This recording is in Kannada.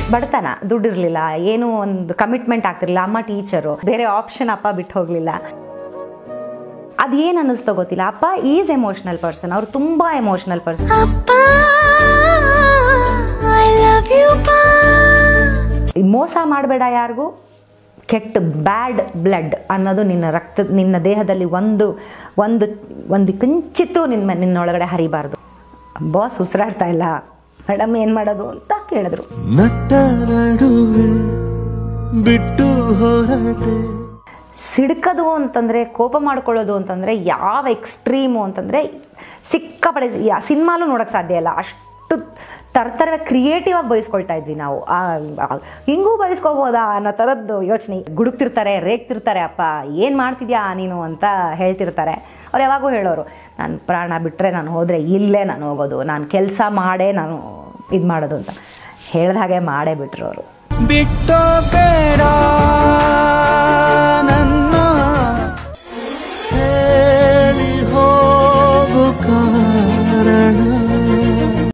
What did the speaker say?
ಬಡತನ ದುಡ್ಡಿರಲಿಲ್ಲ ಏನೂ ಒಂದು ಕಮಿಟ್ಮೆಂಟ್ ಆಗ್ತಿರ್ಲಿಲ್ಲ ಅಮ್ಮ ಟೀಚರು ಬೇರೆ ಆಪ್ಷನ್ ಅಪ್ಪ ಬಿಟ್ಟು ಹೋಗಲಿಲ್ಲ ಅದೇನು ಅನ್ನಿಸ್ತೋ ಗೊತ್ತಿಲ್ಲ ಅಪ್ಪ ಈಸ್ ಎಮೋಷ್ನಲ್ ಪರ್ಸನ್ ಅವ್ರು ತುಂಬ ಎಮೋಷ್ನಲ್ ಪರ್ಸನ್ ಅಪ್ಪ ಐ ಲವ್ ಯು ಪಾ ಮೋಸ ಮಾಡಬೇಡ ಯಾರಿಗೂ ಕೆಟ್ಟ ಬ್ಯಾಡ್ ಬ್ಲಡ್ ಅನ್ನೋದು ನಿನ್ನ ರಕ್ತ ನಿನ್ನ ದೇಹದಲ್ಲಿ ಒಂದು ಒಂದು ಒಂದು ಕಿಂಚಿತ್ತು ನಿನ್ನ ನಿನ್ನೊಳಗಡೆ ಹರಿಬಾರ್ದು ಬಾಸ್ ಉಸಿರಾಡ್ತಾ ಇಲ್ಲ ಮೇಡಮ್ ಏನು ಮಾಡೋದು ಅಂತ ಕೇಳಿದ್ರು ನಟ್ಟ ನಡುವೆ ಬಿಟ್ಟು ಹೊರಟೆ ಸಿಡ್ಕೋದು ಅಂತಂದರೆ ಕೋಪ ಮಾಡ್ಕೊಳ್ಳೋದು ಅಂತಂದರೆ ಯಾವ ಎಕ್ಸ್ಟ್ರೀಮು ಅಂತಂದರೆ ಸಿಕ್ಕಾಪಡೆ ಯಾ ಸಿನಿಮಾಲು ನೋಡೋಕ್ಕೆ ಸಾಧ್ಯ ಇಲ್ಲ ಅಷ್ಟು ತರ್ತರವೇ ಕ್ರಿಯೇಟಿವ್ ಆಗಿ ಬಯಸ್ಕೊಳ್ತಾ ಇದ್ವಿ ನಾವು ಆ, ಆ, ಹಿಂಗೂ ಬಯಸ್ಕೋಬೋದಾ ಅನ್ನೋ ಥರದ್ದು ಯೋಚನೆ ಗುಡುಕ್ತಿರ್ತಾರೆ ರೇಗ್ತಿರ್ತಾರೆ ಅಪ್ಪ ಏನು ಮಾಡ್ತಿದ್ಯಾ ನೀನು ಅಂತ ಹೇಳ್ತಿರ್ತಾರೆ ಅವ್ರು ಯಾವಾಗೂ ಹೇಳೋರು ನಾನು ಪ್ರಾಣ ಬಿಟ್ಟರೆ ನಾನು ಹೋದರೆ ಇಲ್ಲೇ ನಾನು ಹೋಗೋದು ನಾನು ಕೆಲಸ ಮಾಡೇ ನಾನು ಇದು ಮಾಡೋದು ಅಂತ ಹೇಳ್ದ ಹಾಗೆ ಮಾಡೇ ಬಿಟ್ರು ಅವರು ಬಿಟ್ಟೋ ಬೇಡ